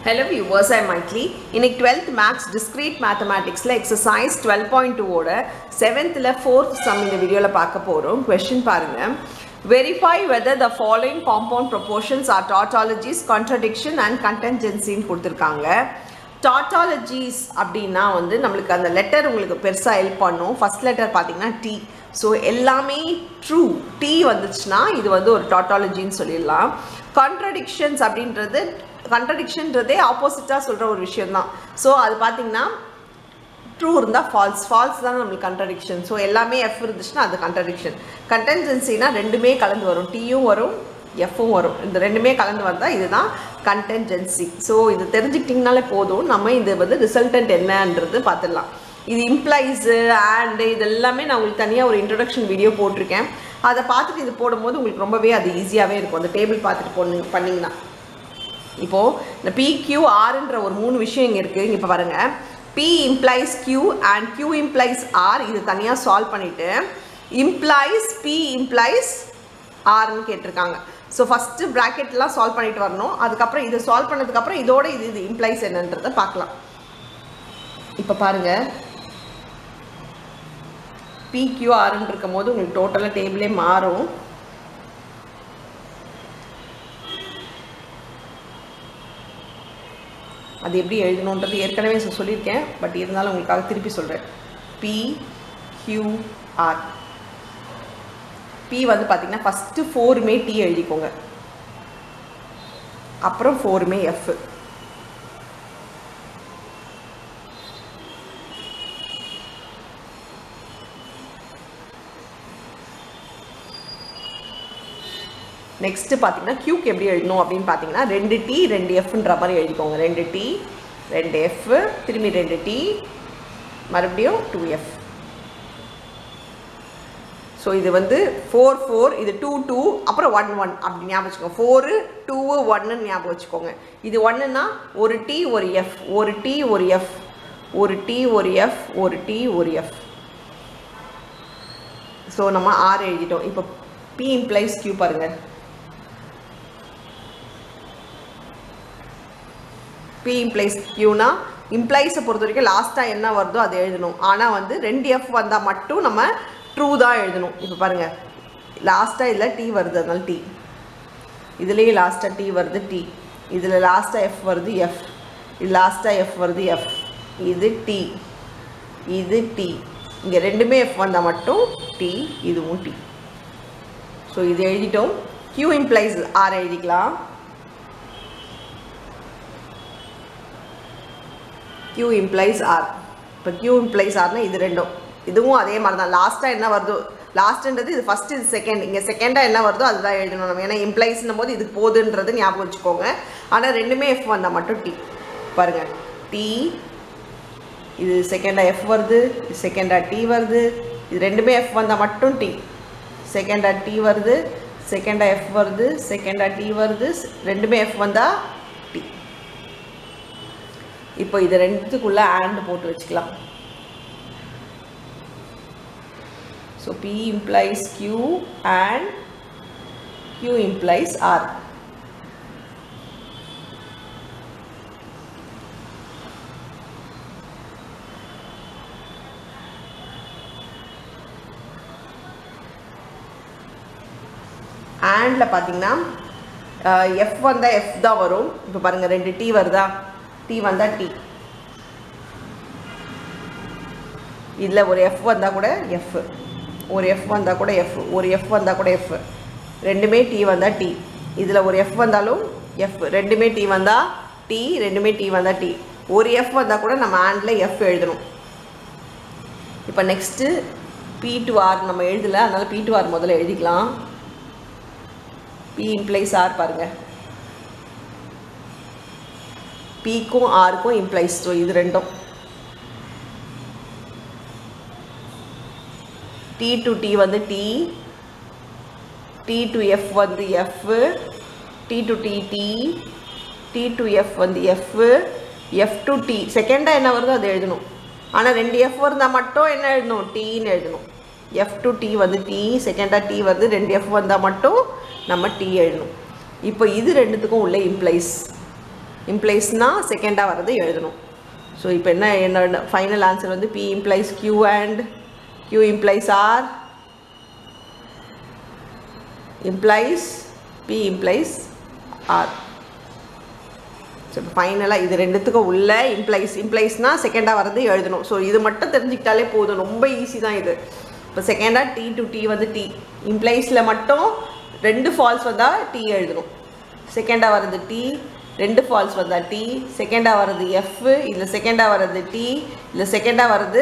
Hello viewers I மைட்லி இன்னைக்கு twelfth maths discrete மேத்தமேட்டிக்ஸில் எக்ஸசைஸ் டுவெல் பாயிண்ட் டூவோட செவன்த்தில் ஃபோர்த் சம் இந்த வீடியோவில் பார்க்க போகிறோம் கொஷின் பாருங்கள் verify whether the following compound propositions are tautologies contradiction and கண்டென்ஜென்சின்னு கொடுத்துருக்காங்க டாட்டாலஜிஸ் அப்படின்னா வந்து நம்மளுக்கு அந்த லெட்டர் உங்களுக்கு பெருசாக ஹெல்ப் பண்ணும் ஃபர்ஸ்ட் லெட்டர் பார்த்தீங்கன்னா டி ஸோ எல்லாமே ட்ரூ டி வந்துச்சுன்னா இது வந்து ஒரு டாட்டாலஜின்னு சொல்லிடலாம் கான்ட்ரடிக்ஷன்ஸ் அப்படின்றது கண்ட்ரடிக்ஷன்றதே ஆப்போசிட்டாக சொல்கிற ஒரு விஷயம்தான் ஸோ அது பார்த்தீங்கன்னா ட்ரூ இருந்தால் ஃபால்ஸ் ஃபால்ஸ் தான் நம்மளுக்கு கண்ட்ரடிக்ஷன் ஸோ எல்லாமே எஃப் இருந்துச்சுன்னா அது கண்ட்ரடிக்ஷன் கண்டென்ஜென்சினா ரெண்டுமே கலந்து வரும் டீயும் வரும் எஃப்பும் வரும் இந்த ரெண்டுமே கலந்து வந்தால் இதுதான் கண்டென்ஜென்சி ஸோ இது தெரிஞ்சுக்கிட்டிங்கனாலே போதும் நம்ம இது வந்து ரிசல்டன்ட் என்னன்றது பார்த்துடலாம் இது இம்ப்ளைஸு ஆண்டு இது எல்லாமே நான் உங்களுக்கு தனியாக ஒரு இன்ட்ரொடக்ஷன் வீடியோ போட்டிருக்கேன் அதை பார்த்துட்டு இது போடும்போது உங்களுக்கு ரொம்பவே அது ஈஸியாகவே இருக்கும் அந்த டேபிள் பார்த்துட்டு போன பண்ணிங்கன்னா இப்போது இந்த பிக்யூஆர்ன்ற ஒரு மூணு விஷயம் இங்கே இருக்குது இங்கே இப்போ பாருங்கள் P implies Q and Q implies R இது தனியாக சால்வ் பண்ணிவிட்டு இம்ப்ளைஸ் பி இம்ப்ளைஸ் ஆர்னு கேட்டிருக்காங்க ஸோ ஃபஸ்ட்டு ப்ராக்கெட்லாம் சால்வ் பண்ணிட்டு வரணும் அதுக்கப்புறம் இது சால்வ் பண்ணதுக்கப்புறம் இதோட இது இது இம்ப்ளைஸ் என்னன்றதை பார்க்கலாம் இப்போ பாருங்கள் பிக்யூஆர்னு இருக்கும் போது உங்களுக்கு டோட்டலாக டேபிளே மாறும் அது எப்படி எழுதணுன்றது ஏற்கனவே சொ- சொல்லியிருக்கேன் பட் இருந்தாலும் உங்களுக்காக திருப்பி சொல்கிறேன் பி கியூஆர் பி வந்து பார்த்தீங்கன்னா ஃபஸ்ட்டு ஃபோருமே டி எழுதிக்கோங்க அப்புறம் ஃபோருமே எஃப் நெக்ஸ்ட்டு பார்த்தீங்கன்னா கியூக்கு எப்படி எழுதணும் அப்படின்னு பார்த்தீங்கன்னா ரெண்டு டி ரெண்டு எஃப்ன்ற மாதிரி எழுதிக்கோங்க ரெண்டு டி ரெண்டு எஃப் திரும்பி ரெண்டு டி மறுபடியும் டூ எஃப் ஸோ இது வந்து ஃபோர் ஃபோர் இது டூ டூ அப்புறம் ஒன் ஒன் அப்படி ஞாபகம் வச்சுக்கோங்க ஃபோரு டூவு ஒன்னு ஞாபகம் வச்சுக்கோங்க இது ஒன்றுனா ஒரு டி ஒரு எஃப் ஒரு டி ஒரு எஃப் ஒரு டி ஒரு எஃப் ஒரு டி ஒரு எஃப் ஸோ நம்ம ஆறு எழுதிட்டோம் இப்போ பி இம்ப்ளைஸ் கியூ பாருங்கள் பி இம்ப்ளைஸ் கியூனா இம்ப்ளைஸை பொறுத்த வரைக்கும் லாஸ்ட்டாக என்ன வருதோ அதை எழுதணும் ஆனால் வந்து ரெண்டு எஃப் வந்தால் மட்டும் நம்ம ட்ரூ தான் எழுதணும் இப்போ பாருங்கள் லாஸ்ட்டாக இதில் டி வருது அதனால டி இதுலேயும் லாஸ்ட்டாக டி வருது டி இதில் லாஸ்ட்டாக எஃப் வருது எஃப் இது லாஸ்ட்டாக எஃப் வருது எஃப் இது டி இது டி இங்கே ரெண்டுமே எஃப் வந்தால் மட்டும் டி இதுவும் டி ஸோ இது எழுதிட்டோம் கியூ இம்ப்ளைஸ் ஆர் எழுதிக்கலாம் கியூ இம்ப்ளைஸ் ஆர் இப்போ கியூ இம்ப்ளைஸ் ஆர்னா இது ரெண்டும் இதுவும் அதே மாதிரி தான் லாஸ்ட்டாக என்ன வருதோ லாஸ்ட்டுன்றது இது ஃபஸ்ட் இது செகண்ட் இங்கே செகண்டாக என்ன வருதோ அதுதான் எழுதணும் நம்ம ஏன்னா இம்ப்ளைஸ்னும் போது இதுக்கு போகுதுன்றது ஞாபகம் வச்சுக்கோங்க ஆனால் ரெண்டுமே எஃப் வந்தால் மட்டும் டி பாருங்கள் டி இது செகண்டாக எஃப் வருது இது செகண்டாக டி வருது இது ரெண்டுமே எஃப் வந்தால் மட்டும் டி செகண்டாக டி வருது செகண்டாக எஃப் வருது செகண்டாக டி வருது ரெண்டுமே எஃப் வந்தால் டி இப்போ இது ரெண்டுத்துக்குள்ளே ஆண்ட் போட்டு வச்சுக்கலாம் so P implies Q and Q implies R ஆண்டில் பார்த்தீங்கன்னா எஃப் வந்தால் எஃப் தான் வரும் இப்போ பாருங்கள் ரெண்டு டி வருதா டி வந்தால் டி இதில் ஒரு எஃப் வந்தால் கூட எஃப் ஒரு எஃப் வந்தால் கூட எஃப் ஒரு எஃப் வந்தால் கூட எஃப் ரெண்டுமே டி வந்தால் டி இதில் ஒரு எஃப் வந்தாலும் எஃப் ரெண்டுமே டி வந்தால் டி ரெண்டுமே டி வந்தால் டி ஒரு எஃப் வந்தால் கூட நம்ம ஆண்டில் எஃப் எழுதணும் இப்போ நெக்ஸ்ட்டு பி டு ஆர் நம்ம எழுதலை அதனால் பி டு ஆர் முதல்ல எழுதிக்கலாம் பி இம்ப்ளைஸ் ஆர் பாருங்கள் பிக்கும் ஆருக்கும் இம்ப்ளைஸ் ஸோ இது ரெண்டும் டி டு டி வந்து டி டி டு எஃப் வந்து F T to T T T to F வந்து எஃப் எஃப் டு டி செகண்டாக என்ன வருதோ அதை எழுதணும் ஆனால் ரெண்டு எஃப் இருந்தால் மட்டும் என்ன எழுதணும் டீன்னு எழுதணும் எஃப் டு டி வந்து டி செகண்டாக டி வருது ரெண்டு எஃப் வந்தால் மட்டும் நம்ம டி எழுதணும் இப்போ இது ரெண்டுத்துக்கும் உள்ள இம்ப்ளைஸ் இம்ப்ளைஸ்னால் செகண்டாக வர்றது எழுதணும் ஸோ இப்போ என்ன என்னோட ஃபைனல் ஆன்சர் வந்து P implies Q and Q implies R implies P implies R so ஃபைனலாக இது ரெண்டுத்துக்கும் உள்ள இம்ப்ளைஸ் இம்ப்ளைஸ்னால் செகண்டாக வரது எழுதணும் ஸோ இது மட்டும் தெரிஞ்சுக்கிட்டாலே போதும் ரொம்ப ஈஸி தான் இது இப்போ செகண்டாக டி டு டி வந்து டி இம்ப்ளைஸில் மட்டும் ரெண்டு ஃபால்ஸ் வந்தால் டி எழுதணும் செகண்டாக வர்றது டி ரெண்டு ஃபால்ஸ் வந்தால் டி செகண்டாக வர்றது எஃப் இல்லை செகண்டாக வர்றது டி இல்லை செகண்டாக வர்றது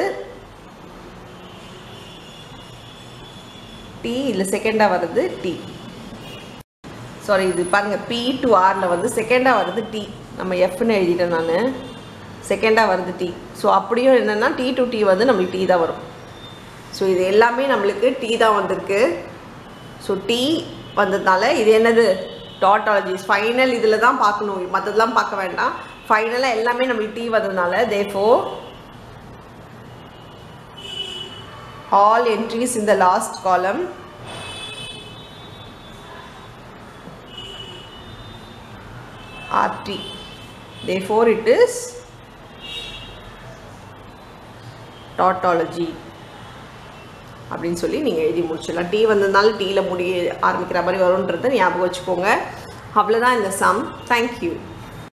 டி இல்லை செகண்டாக வர்றது டி சாரி இது பாருங்கள் பி டு ஆரில் வந்து செகண்டாக வருது டி நம்ம எஃப்னு எழுதிட்டேன் நான் செகண்டாக வருது டி ஸோ அப்படியும் என்னென்னா டி டு டி வந்து நம்மளுக்கு டி தான் வரும் ஸோ இது எல்லாமே நம்மளுக்கு டி தான் வந்திருக்கு ஸோ டி வந்ததுனால இது என்னது டாட்டாலஜிஸ் ஃபைனல் இதில் தான் பார்க்கணும் மற்றதெல்லாம் பார்க்க வேண்டாம் ஃபைனலாக எல்லாமே நம்மளுக்கு டி வந்ததுனால தேஃபோ all entries in the last column are T. Therefore, it is tautology. அப்படின்னு சொல்லி நீங்கள் எழுதி முடிச்சிடலாம் டீ வந்ததுனால டீயில் முடி ஆரம்பிக்கிற மாதிரி வரும்ன்றதை ஞாபகம் வச்சுக்கோங்க அவ்வளோதான் இந்த சம் தேங்க்யூ